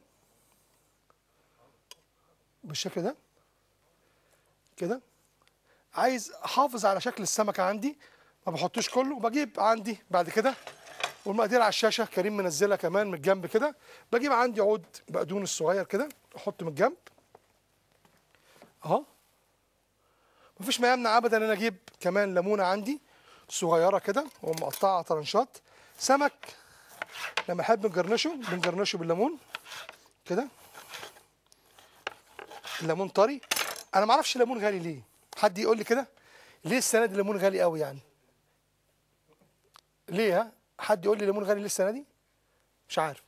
بالشكل ده كده عايز احافظ على شكل السمكه عندي ما بحطوش كله بجيب عندي بعد كده والمقادير على الشاشه كريم منزلها كمان من الجنب كده بجيب عندي عود بقدونس صغير كده احطه من الجنب اهو مفيش ما يمنع ابدا ان انا اجيب كمان ليمونه عندي صغيره كده ومقطعها طرنشات سمك لما احب نجرنشه بنجرنشه بالليمون كده الليمون طري انا ما اعرفش الليمون غالي ليه حد يقول لي كده ليه السنه دي الليمون غالي قوي يعني ليه ها حد يقول لي الليمون غالي ليه السنه دي مش عارف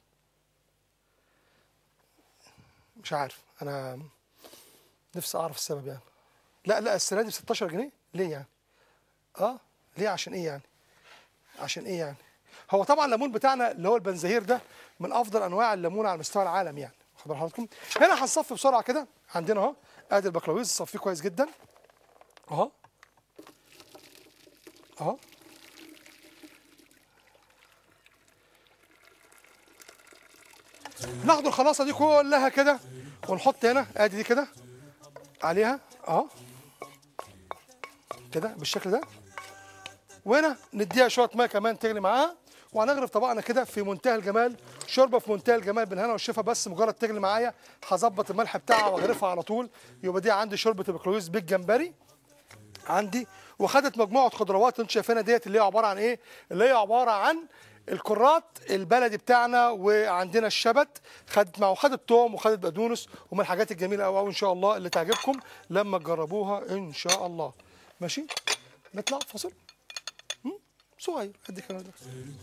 مش عارف انا نفسي اعرف السبب يعني لا لا السنه دي ب 16 جنيه ليه يعني اه ليه عشان ايه يعني عشان ايه يعني هو طبعا الليمون بتاعنا اللي هو البنزهير ده من افضل انواع الليمون على مستوى العالم يعني واخد بال حضراتكم هنا هنصفي بسرعه كده عندنا اهو ادي البكلاويز صفيه كويس جدا اهو اهو ناخد الخلاصه دي كلها كده ونحط هنا ادي دي كده عليها اهو كده بالشكل ده وهنا نديها شويه ميه كمان تغلي معاها وهنغرف طبقنا كده في منتهى الجمال شوربه في منتهى الجمال بالهنا والشفا بس مجرد تغلي معايا هظبط الملح بتاعها واغرفها على طول يبقى دي عندي شوربه البكالوريوس بالجمبري عندي وخدت مجموعه خضروات انتوا شايفينها ديت اللي هي عباره عن ايه؟ اللي هي عباره عن الكرات البلدي بتاعنا وعندنا الشبت خدت معه خدت توم وخدت بقدونس ومن الحاجات الجميله قوي ان شاء الله اللي تعجبكم لما تجربوها ان شاء الله ماشي نطلع فاصل مم؟ صغير قد كده ده.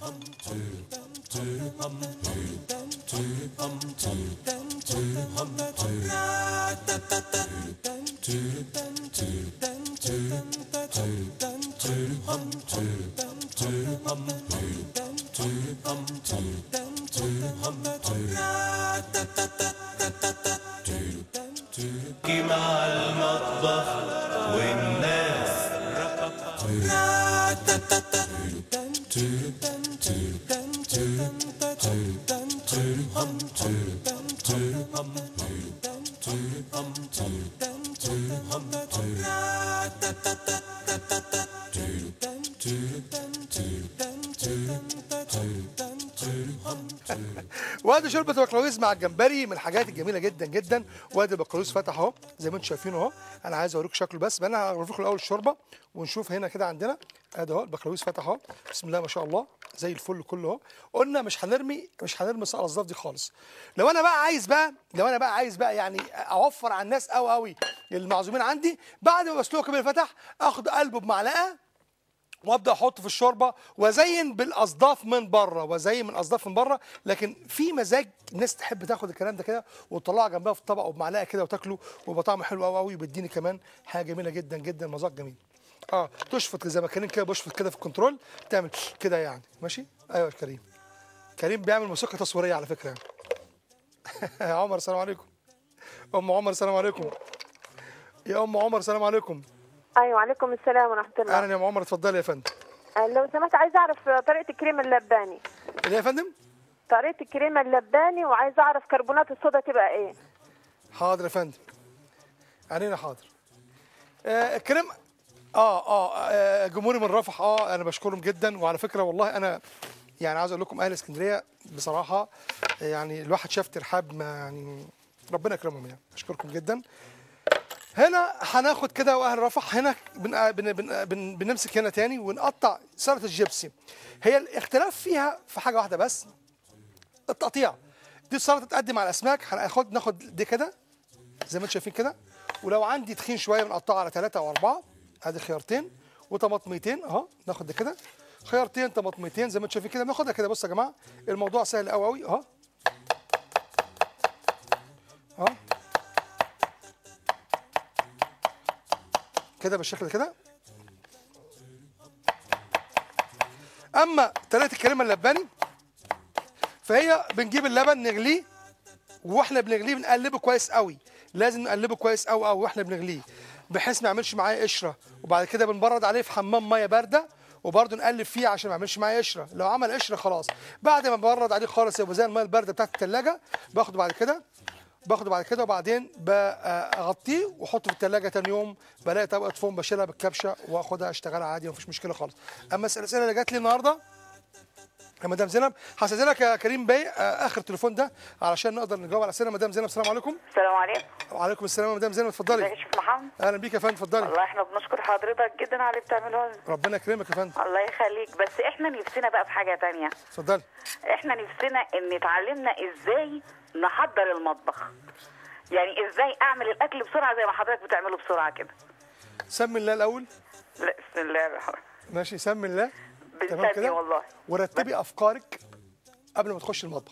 مع المطبخ والناس وادي شوربه البقلاويز مع الجمبري من الحاجات الجميله جدا جدا وادي البقلاويز فتح اهو زي ما انتم شايفين اهو انا عايز اوريكم شكله بس انا هوريكم الاول الشوربه ونشوف هنا كده عندنا ادي اهو البقلاويز فتح اهو بسم الله ما شاء الله زي الفل كله اهو قلنا مش هنرمي مش هنرمي الاصداف دي خالص لو انا بقى عايز بقى لو انا بقى عايز بقى يعني اوفر على الناس قوي قوي المعزومين عندي بعد ما بسلقه كده فتح اخد قلبه بمعلقه وابدا احطه في الشوربه وازين بالاصداف من بره وازين من الاصداف من بره لكن في مزاج الناس تحب تاخد الكلام ده كده وتطلعه جنبها في الطبق وبمعلقه كده وتاكله ويبقى طعمه حلو قوي قوي وبيديني كمان حاجه جميله جدا جدا مذاق جميل اه تشفط زي ما كريم كده بيشفط كده في الكنترول تعمل كده يعني ماشي ايوه يا كريم كريم بيعمل موسيقى تصويريه على فكره يعني يا عمر السلام عليكم ام عمر السلام عليكم يا ام عمر السلام عليكم ايوه عليكم السلام ورحمه الله اهلا يا ام عمر اتفضلي يا فندم آه، لو سمحت عايزه اعرف طريقه الكريمه اللباني ايه يا فندم طريقه الكريمه اللباني وعايزه اعرف كربونات الصودا تبقى ايه حاضر يا فندم عينينا حاضر آه الكريم آه, اه اه جمهوري من رفح اه انا بشكرهم جدا وعلى فكره والله انا يعني عاوز اقول لكم اهل اسكندريه بصراحه يعني الواحد شاف ترحاب ما يعني ربنا يكرمهم يعني اشكركم جدا هنا هناخد كده واهل رفح هنا بن بن بن بن بنمسك هنا تاني ونقطع سلطه الجبسي هي الاختلاف فيها في حاجه واحده بس التقطيع دي السلطه تقدم على الاسماك هناخد ناخد دي كده زي ما انتم شايفين كده ولو عندي تخين شويه بنقطعه على ثلاثه او اربعه ادي خيارتين وطماطميتين اهو ناخد ده كده خيارتين طماطميتين زي ما انتم شايفين كده بناخدها كده بصوا يا جماعه الموضوع سهل قوي قوي اهو اهو كده بالشكل ده كده اما طريقه الكريمه اللباني فهي بنجيب اللبن نغليه واحنا بنغليه بنقلبه كويس قوي لازم نقلبه كويس قوي قوي واحنا بنغليه بحيث ما يعملش معايا قشره وبعد كده بنبرد عليه في حمام ميه بارده وبرده نقلب فيه عشان ما يعملش معايا قشره لو عمل قشره خلاص بعد ما ببرد عليه خالص يبقى زي الميه البارده بتاعت الثلاجه باخده بعد كده باخده بعد كده وبعدين بغطيه واحطه في الثلاجه تاني يوم بلاقي طبقه فوم بشيلها بالكبشه واخدها اشتغلها عادي مفيش مشكله خالص اما الاسئله اللي جات لي النهارده يا مدام زينب هستاذنك يا كريم بي آه، اخر تليفون ده علشان نقدر نجاوب على اسئله مدام زينب السلام عليكم السلام عليكم وعليكم السلام يا مدام زينب ازيك اتفضلي يا شيخ محمد اهلا بيك يا فندم اتفضلي والله احنا بنشكر حضرتك جدا على اللي بتعمله لنا ربنا يكرمك يا فندم الله يخليك بس احنا نفسنا بقى في حاجه تانية اتفضلي احنا نفسنا ان اتعلمنا ازاي نحضر المطبخ يعني ازاي اعمل الاكل بسرعه زي ما حضرتك بتعمله بسرعه كده سمي الله الاول لا بسم الله الرحمن ماشي سمي الله تمام بنسمي كده والله ورتبي افكارك قبل ما تخش المطبخ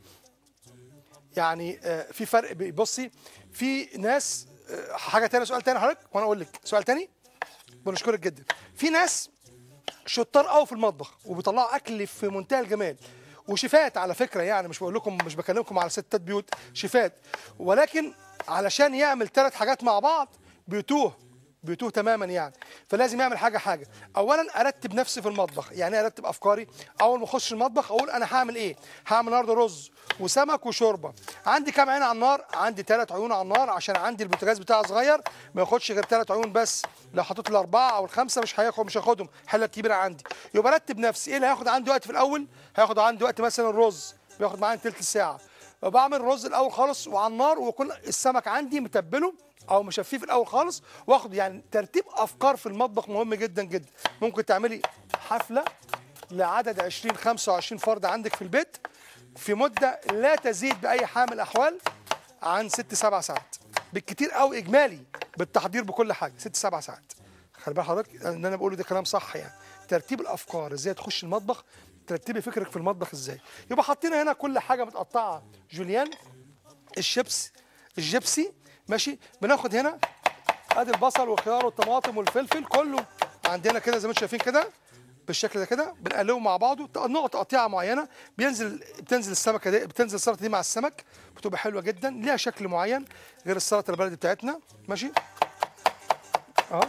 يعني آه، في فرق بي- بصي في ناس آه، حاجه تانية سؤال تاني حضرتك وانا اقول لك سؤال تاني بنشكرك جدا في ناس شطار قوي في المطبخ وبيطلعوا اكل في منتهى الجمال وشيفات على فكره يعني مش بقول لكم مش بكلمكم على ستات بيوت شيفات ولكن علشان يعمل ثلاث حاجات مع بعض بيتوه بيتوه تماما يعني فلازم يعمل حاجه حاجه اولا ارتب نفسي في المطبخ يعني إيه ارتب افكاري اول ما اخش المطبخ اقول انا هعمل ايه هعمل النهارده رز وسمك وشوربه عندي كام عين على النار عندي ثلاث عيون على النار عشان عندي البوتاجاز بتاعي صغير ما ياخدش غير ثلاث عيون بس لو حطيت الاربعه او الخمسه مش هياخد مش هاخدهم حله كبيره عندي يبقى ارتب نفسي ايه اللي هياخد عندي وقت في الاول هياخد عندي وقت مثلا الرز بياخد معايا تلت ساعه بعمل الرز الاول خالص وعلى النار ويكون السمك عندي متبله او مشفيه في الاول خالص واخد يعني ترتيب افكار في المطبخ مهم جدا جدا ممكن تعملي حفله لعدد 20 25 فرد عندك في البيت في مده لا تزيد باي حال من الاحوال عن 6 7 ساعات بالكتير قوي اجمالي بالتحضير بكل حاجه 6 7 ساعات خلي بال حضرتك ان انا بقوله ده كلام صح يعني ترتيب الافكار ازاي تخش المطبخ ترتبي فكرك في المطبخ ازاي يبقى حاطين هنا كل حاجه متقطعه جوليان الشيبس الجبسي ماشي بناخد هنا ادي البصل والخيار والطماطم والفلفل كله عندنا كده زي ما انتم شايفين كده بالشكل ده كده بنقلبه مع بعضه ت- نقط تقطيعه معينه بينزل بتنزل السمكه دي بتنزل السلطه دي مع السمك بتبقى حلوه جدا ليها شكل معين غير السلطه البلدي بتاعتنا ماشي اهو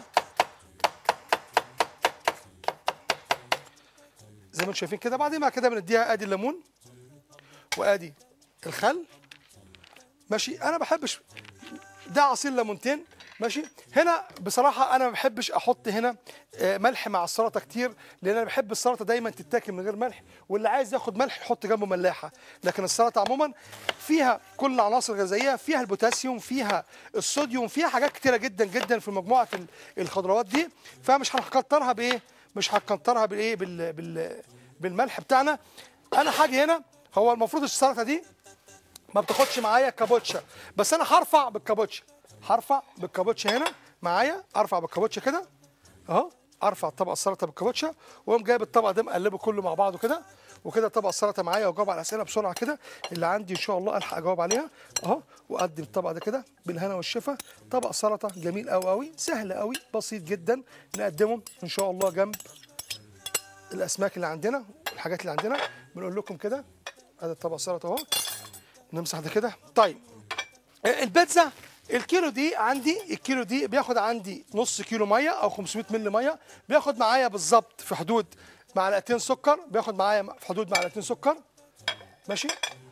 زي ما انتم شايفين كده بعدين بعد كده بنديها ادي الليمون وادي الخل ماشي انا بحبش ده عصير ليمونتين ماشي هنا بصراحه انا ما بحبش احط هنا آه، ملح مع السلطه كتير لان انا بحب السلطه دايما تتاكل من غير ملح واللي عايز ياخد ملح يحط جنبه ملاحه لكن السلطه عموما فيها كل العناصر الغذائيه فيها البوتاسيوم فيها الصوديوم فيها حاجات كتيره جدا جدا في مجموعه ال- الخضروات دي فمش هنكترها بايه مش هنكترها بالايه بال بال بالملح بتاعنا انا حاجه هنا هو المفروض السلطه دي ما بتاخدش معايا كابوتشا بس انا هرفع بالكابوتشا هرفع بالكابوتشا هنا معايا ارفع بالكابوتشا كده اهو ارفع طبق السلطه بالكابوتشا واقوم جايب الطبق ده مقلبه كله مع بعضه كده وكده طبق السلطه معايا واجاوب على الاسئله بسرعه كده اللي عندي ان شاء الله الحق اجاوب عليها اهو واقدم الطبق ده كده بالهنا والشفا طبق سلطه جميل قوي قوي سهل قوي بسيط جدا نقدمه ان شاء الله جنب الاسماك اللي عندنا والحاجات اللي عندنا بنقول لكم كده ادي الطبق سلطه اهو نمسح ده كده طيب آه، البيتزا الكيلو دي عندي الكيلو دي بياخد عندي نص كيلو ميه او 500 مللي ميه بياخد معايا بالظبط في حدود معلقتين سكر بياخد معايا في حدود معلقتين سكر ماشي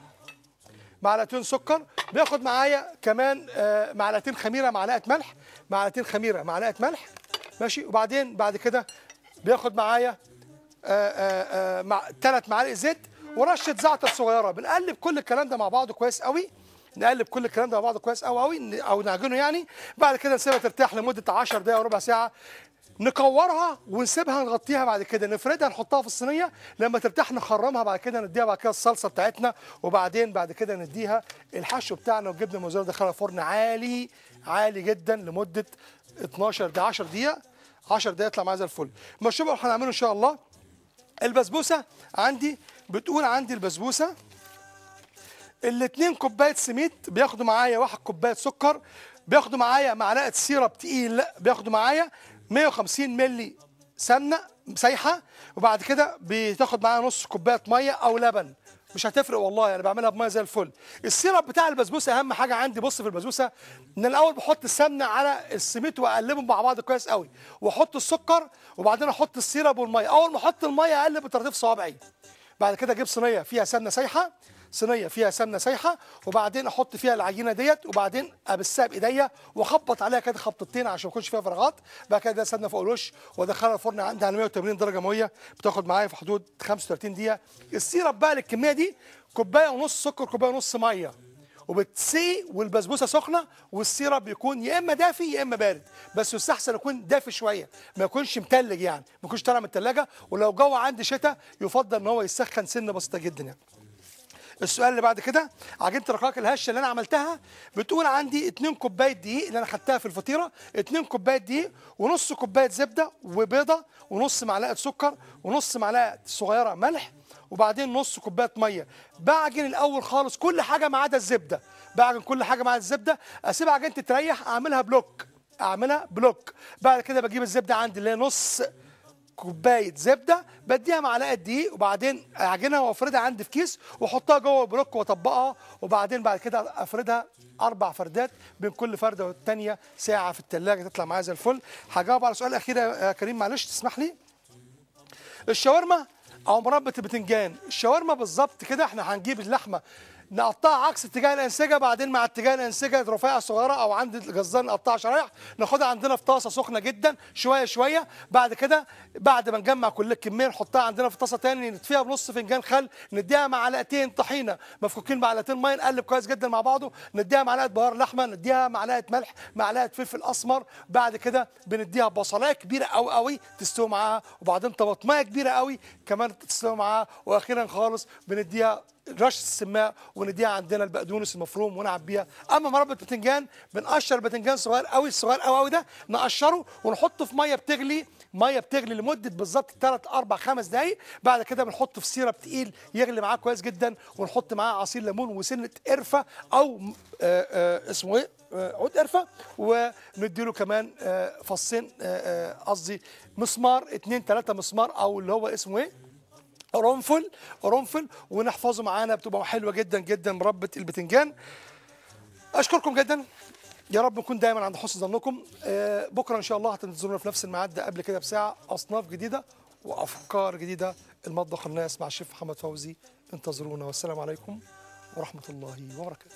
معلقتين سكر بياخد معايا كمان آه، معلقتين خميره معلقه ملح معلقتين خميره معلقه ملح ماشي وبعدين بعد كده بياخد معايا آه، آه، آه، مع ثلاث معالق زيت ورشه زعتر صغيره بنقلب كل الكلام ده مع بعضه كويس قوي نقلب كل الكلام ده مع بعضه كويس قوي قوي او نعجنه يعني بعد كده نسيبها ترتاح لمده 10 دقائق ربع ساعه نكورها ونسيبها نغطيها بعد كده نفردها نحطها في الصينيه لما ترتاح نخرمها بعد كده نديها بعد كده الصلصه بتاعتنا وبعدين بعد كده نديها الحشو بتاعنا والجبنه الموزاريلا دخلها فرن عالي عالي جدا لمده 12 ده 10 دقيقه 10 دقايق يطلع معايا زي الفل المشروب اللي هنعمله ان شاء الله البسبوسه عندي بتقول عندي البسبوسه الاتنين كوبايه سميد بياخدوا معايا واحد كوبايه سكر بياخدوا معايا معلقه سيرب تقيل بياخدوا معايا 150 ملي سمنه سايحه وبعد كده بتاخد معايا نص كوبايه ميه او لبن مش هتفرق والله انا بعملها بميه زي الفل السيرب بتاع البسبوسه اهم حاجه عندي بص في البسبوسه ان الاول بحط السمنه على السميد واقلبهم مع بعض كويس قوي واحط السكر وبعدين احط السيرب والميه اول ما احط الميه اقلب بطراطيف صوابعي بعد كده اجيب صينيه فيها سمنه سايحه صينيه فيها سمنه سايحه وبعدين احط فيها العجينه ديت وبعدين ابسها بايديا واخبط عليها كده خبطتين عشان ما يكونش فيها فراغات بعد كده ده سمنه فوق الوش وادخلها الفرن عندي على 180 درجه مئويه بتاخد معايا في حدود 35 دقيقه السيرب بقى للكميه دي كوبايه ونص سكر كوبايه ونص ميه وبتسي والبسبوسه سخنه والسيرب بيكون يا اما دافي يا اما بارد بس يستحسن يكون دافي شويه ما يكونش متلج يعني ما يكونش طالع من الثلاجه ولو جو عندي شتاء يفضل ان هو يسخن سنه بسيطه جدا يعني السؤال اللي بعد كده عجينه الرقاق الهشه اللي انا عملتها بتقول عندي 2 كوبايه دقيق اللي انا خدتها في الفطيره 2 كوبايه دقيق ونص كوبايه زبده وبيضه ونص معلقه سكر ونص معلقه صغيره ملح وبعدين نص كوبايه ميه بعجن الاول خالص كل حاجه ما عدا الزبده بعجن كل حاجه ما عدا الزبده اسيب عجينتي تريح اعملها بلوك اعملها بلوك بعد كده بجيب الزبده عندي اللي هي نص كوبايه زبده بديها معلقه دقيق وبعدين اعجنها وافردها عندي في كيس واحطها جوه البلوك واطبقها وبعدين بعد كده افردها اربع فردات بين كل فرده والتانيه ساعه في الثلاجه تطلع معايا زي الفل هجاوب على سؤال اخير يا كريم معلش تسمح لي الشاورما او مربى البتنجان الشاورما بالظبط كده احنا هنجيب اللحمه نقطعها عكس اتجاه الانسجه بعدين مع اتجاه الانسجه رفيعه صغيره او عند الجزار نقطعها شرايح ناخدها عندنا في طاسه سخنه جدا شويه شويه بعد كده بعد ما نجمع كل الكميه نحطها عندنا في طاسه تاني ندفيها بنص فنجان خل نديها معلقتين طحينه مفكوكين معلقتين ميه نقلب كويس جدا مع بعضه نديها معلقه بهار لحمه نديها معلقه ملح معلقه فلفل اسمر بعد كده بنديها بصلايه كبيره قوي قوي تستوي معاها وبعدين طماطمايه كبيره قوي كمان تستوي معاها واخيرا خالص بنديها رشه السماء ونديها عندنا البقدونس المفروم ونعبيها اما مربى البتنجان بنقشر بتنجان صغير قوي الصغير قوي قوي ده نقشره ونحطه في ميه بتغلي ميه بتغلي لمده بالظبط 3 4 5 دقائق بعد كده بنحطه في سيرب تقيل يغلي معاه كويس جدا ونحط معاه عصير ليمون وسنه قرفه او آه آه اسمه ايه آه، عود قرفه ونديله كمان آه، فصين آه، آه، قصدي مسمار اتنين تلاته مسمار او اللي هو اسمه ايه قرنفل قرنفل ونحفظه معانا بتبقى حلوه جدا جدا مربى البتنجان اشكركم جدا يا رب نكون دايما عند حسن ظنكم آه، بكره ان شاء الله هتنتظرونا في نفس الميعاد ده قبل كده بساعه اصناف جديده وافكار جديده المطبخ الناس مع الشيف محمد فوزي انتظرونا والسلام عليكم ورحمه الله وبركاته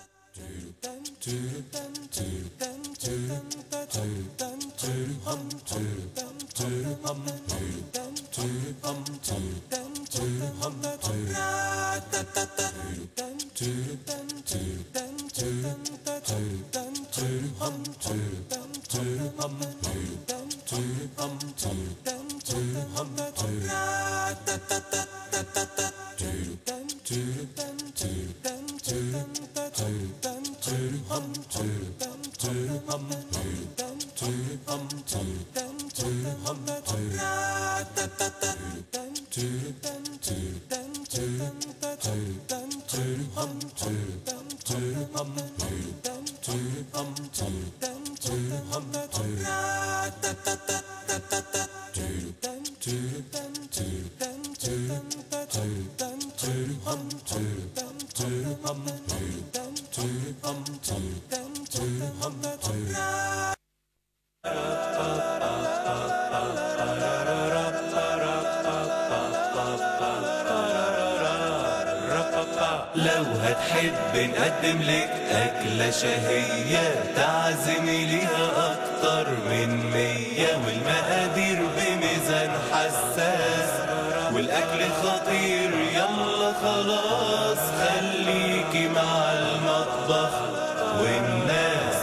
لو هتحب نقدم لك أكلة شهية تعزمي ليها أكتر من مية والمقادير بميزان حساس والأكل خطير يلا خلاص خليكي مع المطبخ والناس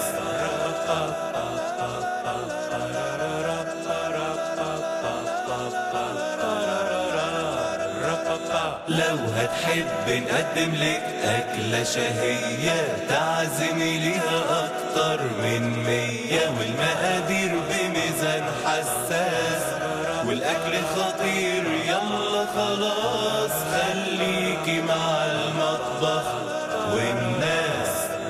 لو هتحب نقدم لك أكلة شهية تعزمي ليها أكتر من مية والمقادير بميزان حساس والأكل خطير